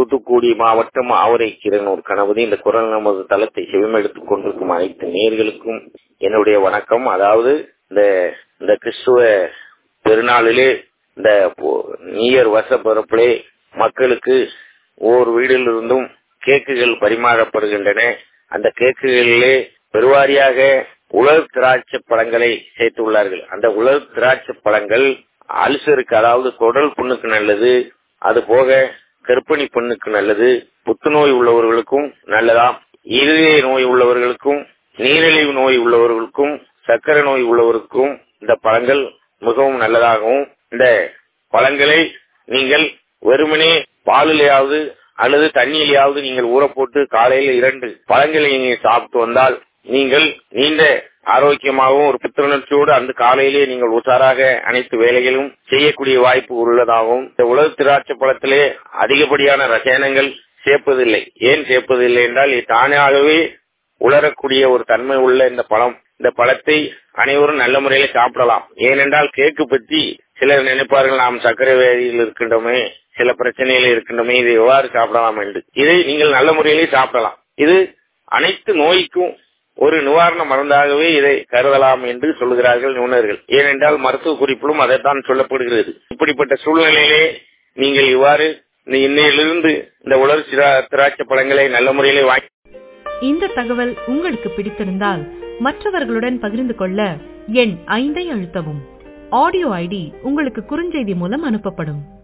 தூத்துக்குடி மாவட்டம் ஆவரை கிரனூர் கணபதி இந்த குரல் நமது தளத்தை செவிமெடுத்துக் கொண்டிருக்கும் அனைத்து நேர்களுக்கும் என்னுடைய வணக்கம் அதாவது இந்த இந்த கிறிஸ்துவ பெருநாளிலே இந்த நியர் வருஷ பிறப்பிலே மக்களுக்கு ஒவ்வொரு வீடிலிருந்தும் கேக்குகள் பரிமாறப்படுகின்றன அந்த கேக்குகளிலே பெருவாரியாக உலர் திராட்சை பழங்களை சேர்த்துள்ளார்கள் அந்த உலர் திராட்சை பழங்கள் அல்சருக்கு அதாவது குடல் புண்ணுக்கு நல்லது அது போக கர்ப்பிணி பெண்ணுக்கு நல்லது புத்துநோய் உள்ளவர்களுக்கும் நல்லதாம் இருதய நோய் உள்ளவர்களுக்கும் நீரிழிவு நோய் உள்ளவர்களுக்கும் சர்க்கரை நோய் உள்ளவருக்கும் இந்த பழங்கள் மிகவும் நல்லதாகவும் இந்த பழங்களை நீங்கள் வெறுமனே பாலிலேயாவது அல்லது தண்ணியிலேயாவது நீங்கள் ஊற போட்டு காலையில் இரண்டு பழங்களை நீங்கள் சாப்பிட்டு வந்தால் நீங்கள் நீண்ட ஆரோக்கியமாகவும் ஒரு புத்துணர்ச்சியோடு அந்த காலையிலே நீங்கள் உஷாராக அனைத்து வேலைகளும் செய்யக்கூடிய வாய்ப்பு உள்ளதாகவும் இந்த உலக திராட்சை பழத்திலே அதிகப்படியான ரசாயனங்கள் சேர்ப்பதில்லை ஏன் சேர்ப்பதில்லை என்றால் தானாகவே உலரக்கூடிய ஒரு தன்மை உள்ள இந்த பழம் இந்த பழத்தை அனைவரும் நல்ல முறையில சாப்பிடலாம் ஏனென்றால் கேக்கு பற்றி சிலர் நினைப்பார்கள் நாம் சர்க்கரை வியாதியில் இருக்கின்றோமே சில பிரச்சனைகள் இருக்கின்றோமே இதை எவ்வாறு சாப்பிடலாம் என்று இதை நீங்கள் நல்ல முறையிலே சாப்பிடலாம் இது அனைத்து நோய்க்கும் ஒரு நிவாரண மருந்தாகவே இதை கருதலாம் என்று சொல்லுகிறார்கள் நிபுணர்கள் ஏனென்றால் மருத்துவ குறிப்பிலும் அதைத்தான் சொல்லப்படுகிறது இப்படிப்பட்ட சூழ்நிலையிலே நீங்கள் இவ்வாறு இன்னையிலிருந்து இந்த உலர் திராட்சை பழங்களை நல்ல முறையிலே வாங்கி இந்த தகவல் உங்களுக்கு பிடித்திருந்தால் மற்றவர்களுடன் பகிர்ந்து கொள்ள எண் ஐந்தை அழுத்தவும் ஆடியோ ஐடி உங்களுக்கு குறுஞ்செய்தி மூலம் அனுப்பப்படும்